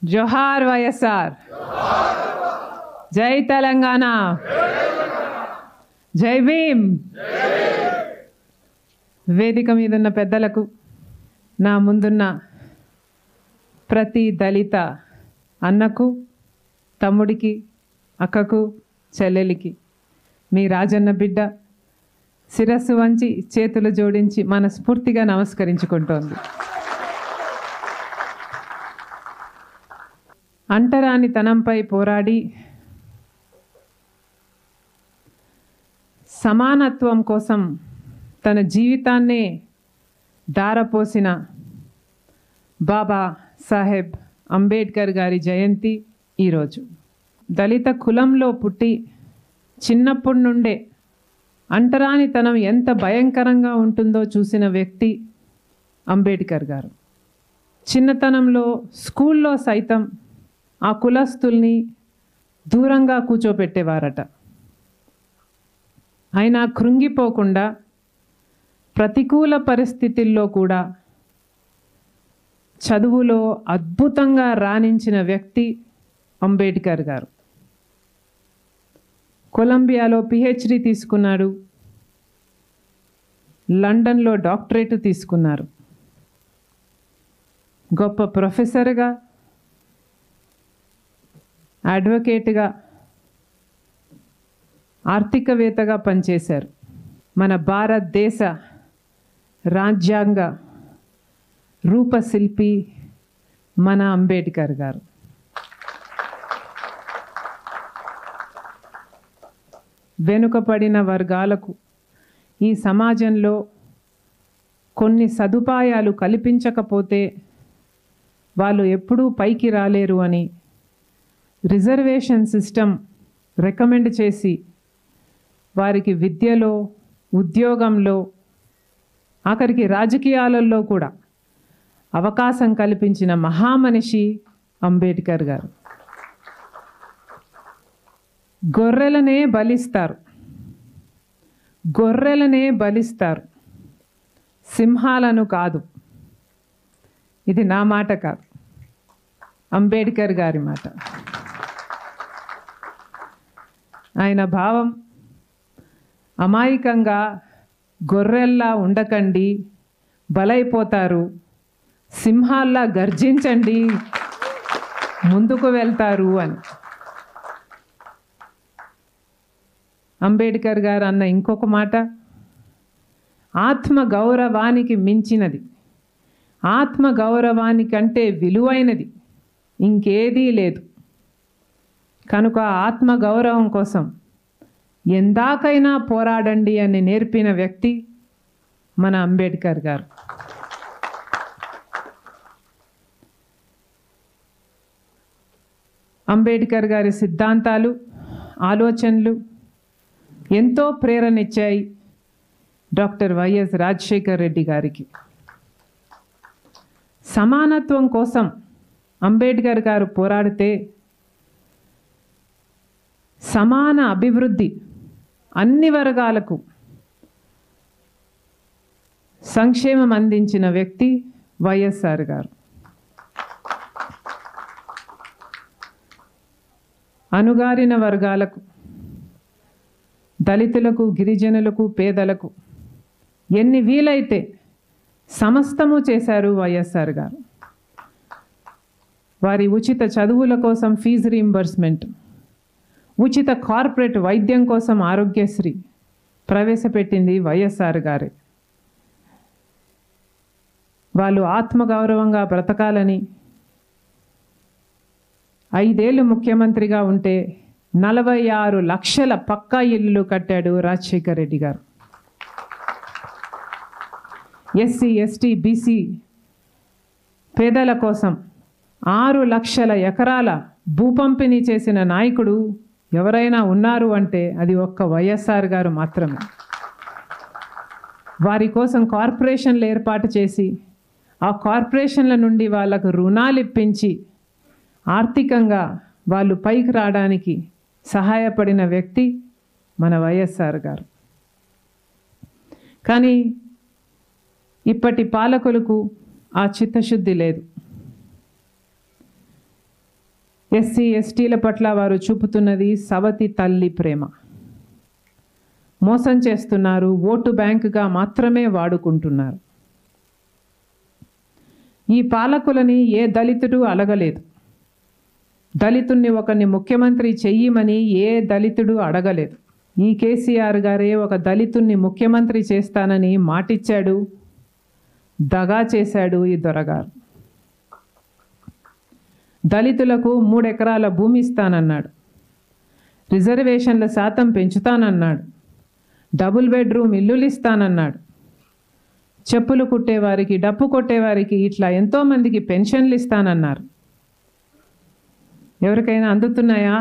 జోహార్ వైఎస్ఆర్ జై తెలంగాణ జై భీమ్ వేదిక మీద ఉన్న పెద్దలకు నా ముందున్న ప్రతి దళిత అన్నకు తమ్ముడికి అక్కకు చెల్లెలికి మీ రాజన్న బిడ్డ శిరస్సు వంచి చేతులు జోడించి మనస్ఫూర్తిగా నమస్కరించుకుంటోంది అంటరానితనంపై పోరాడి సమానత్వం కోసం తన జీవితాన్నే దారపోసిన బాబా సాహెబ్ అంబేద్కర్ గారి జయంతి ఈరోజు దళిత కులంలో పుట్టి చిన్నప్పటి నుండే అంటరానితనం ఎంత భయంకరంగా ఉంటుందో చూసిన వ్యక్తి అంబేద్కర్ గారు చిన్నతనంలో స్కూల్లో సైతం ఆ కులస్తుల్ని దూరంగా కూర్చోపెట్టేవారట అయినా కృంగిపోకుండా ప్రతికూల పరిస్థితుల్లో కూడా చదువులో అద్భుతంగా రాణించిన వ్యక్తి అంబేద్కర్ గారు కొలంబియాలో పిహెచ్డి తీసుకున్నాడు లండన్లో డాక్టరేట్ తీసుకున్నారు గొప్ప ప్రొఫెసర్గా అడ్వకేట్గా ఆర్థికవేత్తగా పనిచేశారు మన భారతదేశ రాజ్యాంగ రూపశిల్పి మన అంబేద్కర్ గారు వెనుకపడిన వర్గాలకు ఈ సమాజంలో కొన్ని సదుపాయాలు కల్పించకపోతే వాళ్ళు ఎప్పుడూ పైకి రాలేరు అని రిజర్వేషన్ సిస్టమ్ రికమెండ్ చేసి వారికి విద్యలో ఉద్యోగంలో ఆఖరికి రాజకీయాలలో కూడా అవకాశం కల్పించిన మహామనిషి అంబేద్కర్ గారు గొర్రెలనే బలిస్తారు గొర్రెలనే బలిస్తారు సింహాలను కాదు ఇది నా మాట కాదు అంబేద్కర్ గారి మాట ఆయన భావం అమాయకంగా గొర్రెల్లా ఉండకండి బలైపోతారు సింహాల్లా గర్జించండి ముందుకు వెళ్తారు అని అంబేద్కర్ గారు అన్న ఇంకొక మాట ఆత్మ గౌరవానికి మించినది ఆత్మ గౌరవానికంటే విలువైనది ఇంకేదీ లేదు కనుక ఆత్మ గౌరవం కోసం ఎందాకైనా పోరాడండి అని నేర్పిన వ్యక్తి మన అంబేద్కర్ గారు అంబేద్కర్ గారి సిద్ధాంతాలు ఆలోచనలు ఎంతో ప్రేరణిచ్చాయి డాక్టర్ వైఎస్ రాజశేఖర్ రెడ్డి గారికి సమానత్వం కోసం అంబేద్కర్ గారు పోరాడితే సమాన అభివృద్ధి అన్ని వర్గాలకు సంక్షేమం అందించిన వ్యక్తి వైఎస్ఆర్ గారు అణుగారిన వర్గాలకు దళితులకు గిరిజనులకు పేదలకు ఎన్ని వీలైతే సమస్తము చేశారు వైఎస్ఆర్ గారు వారి ఉచిత చదువుల కోసం ఫీజు రీంబర్స్మెంట్ ఉచిత కార్పొరేట్ వైద్యం కోసం ఆరోగ్యశ్రీ ప్రవేశపెట్టింది వైఎస్ఆర్ గారే వాళ్ళు ఆత్మగౌరవంగా బ్రతకాలని ఐదేళ్ళు ముఖ్యమంత్రిగా ఉంటే నలభై ఆరు లక్షల పక్కా ఇల్లులు కట్టాడు రాజశేఖర్ రెడ్డి గారు ఎస్సీ ఎస్టీ బీసీ పేదల కోసం ఆరు లక్షల ఎకరాల భూ పంపిణీ చేసిన నాయకుడు ఎవరైనా ఉన్నారు అంటే అది ఒక్క వైఎస్ఆర్ గారు మాత్రమే వారి కోసం కార్పొరేషన్లు ఏర్పాటు చేసి ఆ కార్పొరేషన్ల నుండి వాళ్ళకు రుణాలు ఇప్పించి ఆర్థికంగా వాళ్ళు పైకి రావడానికి సహాయపడిన వ్యక్తి మన వైఎస్ఆర్ గారు కానీ ఇప్పటి పాలకులకు ఆ చిత్తశుద్ధి లేదు ఎస్సీ ఎస్టీల పట్ల వారు చూపుతున్నది సవతి తల్లి ప్రేమ మోసం చేస్తున్నారు ఓటు బ్యాంకుగా మాత్రమే వాడుకుంటున్నారు ఈ పాలకులని ఏ దళితుడు అడగలేదు దళితుణ్ణి ఒకరిని ముఖ్యమంత్రి చెయ్యమని ఏ దళితుడు అడగలేదు ఈ కేసీఆర్ గారే ఒక దళితుణ్ణి ముఖ్యమంత్రి చేస్తానని మాటిచ్చాడు దగా చేశాడు ఈ దొరగారు దళితులకు మూడెకరాల భూమి ఇస్తానన్నాడు రిజర్వేషన్ల శాతం పెంచుతానన్నాడు డబుల్ బెడ్రూమ్ ఇల్లులు ఇస్తానన్నాడు చెప్పులు కుట్టేవారికి డప్పు కొట్టేవారికి ఇట్లా ఎంతోమందికి పెన్షన్లు ఇస్తానన్నారు ఎవరికైనా అందుతున్నాయా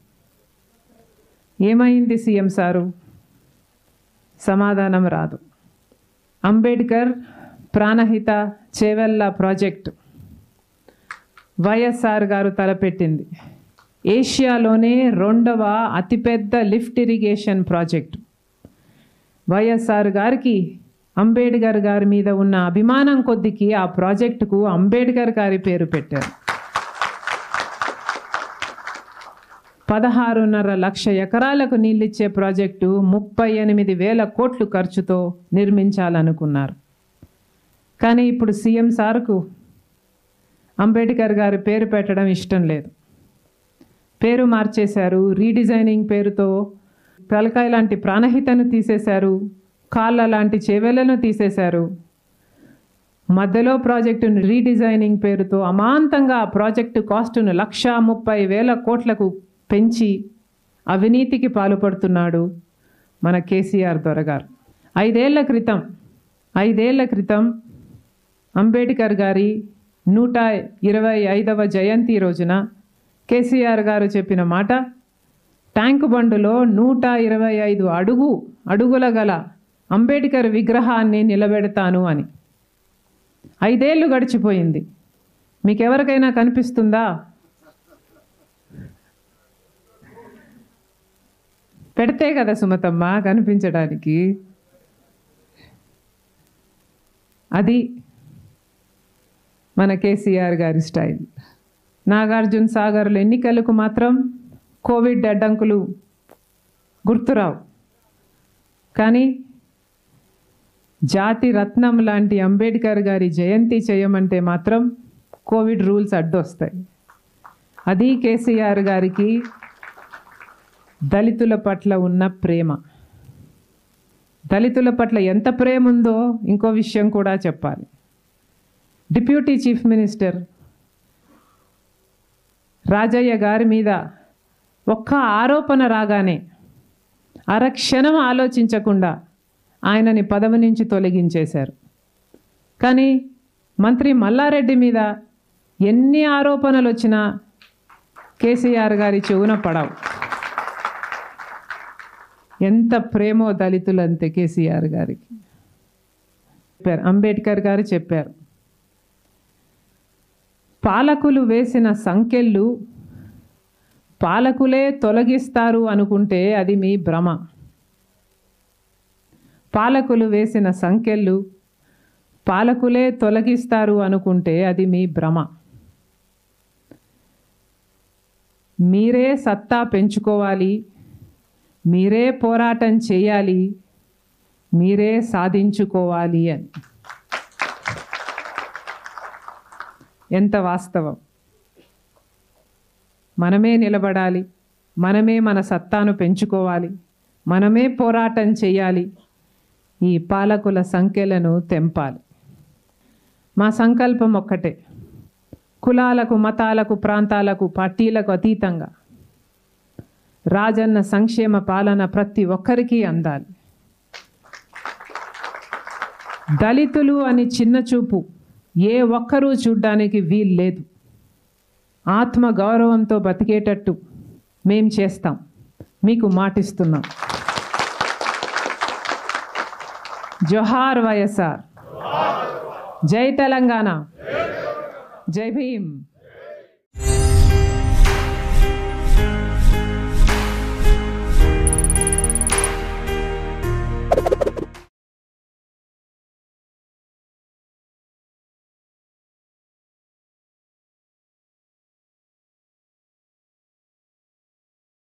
ఏమైంది సీఎం సారు సమాధానం రాదు అంబేద్కర్ ప్రాణహిత చేవెళ్ళ ప్రాజెక్టు వైఎస్ఆర్ గారు తలపెట్టింది ఏషియాలోనే రెండవ అతిపెద్ద లిఫ్ట్ ఇరిగేషన్ ప్రాజెక్టు వైఎస్ఆర్ గారికి అంబేద్కర్ గారి మీద ఉన్న అభిమానం కొద్దికి ఆ ప్రాజెక్టుకు అంబేద్కర్ గారి పేరు పెట్టారు పదహారున్నర లక్ష ఎకరాలకు నీళ్ళిచ్చే ప్రాజెక్టు ముప్పై ఎనిమిది వేల కోట్లు ఖర్చుతో నిర్మించాలనుకున్నారు కానీ ఇప్పుడు సీఎం సార్కు అంబేద్కర్ గారి పేరు పెట్టడం ఇష్టం లేదు పేరు మార్చేశారు రీడిజైనింగ్ పేరుతో తలకాయ లాంటి ప్రాణహితను తీసేశారు కాళ్ళ లాంటి చెవెలను తీసేశారు మధ్యలో ప్రాజెక్టును రీడిజైనింగ్ పేరుతో అమాంతంగా ఆ ప్రాజెక్టు కాస్టును లక్షా ముప్పై వేల కోట్లకు పెంచి అవినీతికి పాల్పడుతున్నాడు మన కేసీఆర్ దొరగారు ఐదేళ్ల క్రితం ఐదేళ్ల క్రితం అంబేద్కర్ గారి నూట ఇరవై ఐదవ జయంతి రోజున కేసీఆర్ గారు చెప్పిన మాట ట్యాంక్ బండులో నూట ఇరవై ఐదు అడుగు అడుగుల గల అంబేద్కర్ విగ్రహాన్ని నిలబెడతాను అని ఐదేళ్ళు గడిచిపోయింది మీకెవరికైనా కనిపిస్తుందా పెడితే కదా సుమతమ్మ కనిపించడానికి అది మన కేసీఆర్ గారి స్టైల్ నాగార్జున సాగర్లో ఎన్నికలకు మాత్రం కోవిడ్ అడ్డంకులు గుర్తురావు కానీ జాతి రత్నం లాంటి అంబేద్కర్ గారి జయంతి చేయమంటే మాత్రం కోవిడ్ రూల్స్ అడ్డొస్తాయి అది కేసీఆర్ గారికి దళితుల పట్ల ఉన్న ప్రేమ దళితుల పట్ల ఎంత ప్రేమ ఉందో ఇంకో విషయం కూడా చెప్పాలి డిప్యూటీ చీఫ్ మినిస్టర్ రాజయ్య గారి మీద ఒక్క ఆరోపణ రాగానే అరక్షణం ఆలోచించకుండా ఆయనని పదవి నుంచి తొలగించేశారు కానీ మంత్రి మల్లారెడ్డి మీద ఎన్ని ఆరోపణలు వచ్చినా కేసీఆర్ గారి చెవున పడవు ఎంత ప్రేమో దళితులంతే కేసీఆర్ గారికి చెప్పారు అంబేద్కర్ గారు చెప్పారు పాలకులు వేసిన సంఖ్యలు పాలకులే తొలగిస్తారు అనుకుంటే అది మీ భ్రమ పాలకులు వేసిన సంఖ్యలు పాలకులే తొలగిస్తారు అనుకుంటే అది మీ భ్రమ మీరే సత్తా పెంచుకోవాలి మీరే పోరాటం చేయాలి మీరే సాధించుకోవాలి అని ఎంత వాస్తవం మనమే నిలబడాలి మనమే మన సత్తాను పెంచుకోవాలి మనమే పోరాటం చేయాలి ఈ పాలకుల సంఖ్యలను తెంపాలి మా సంకల్పం ఒక్కటే కులాలకు మతాలకు ప్రాంతాలకు పార్టీలకు అతీతంగా రాజన్న సంక్షేమ పాలన ప్రతి ఒక్కరికి అందాలి దళితులు అని చిన్న చూపు ఏ ఒక్కరూ చూడ్డానికి వీల్లేదు ఆత్మ గౌరవంతో బతికేటట్టు మేం చేస్తాం మీకు మాటిస్తున్నాం జోహార్ వైఎస్ఆర్ జై తెలంగాణ జై భీమ్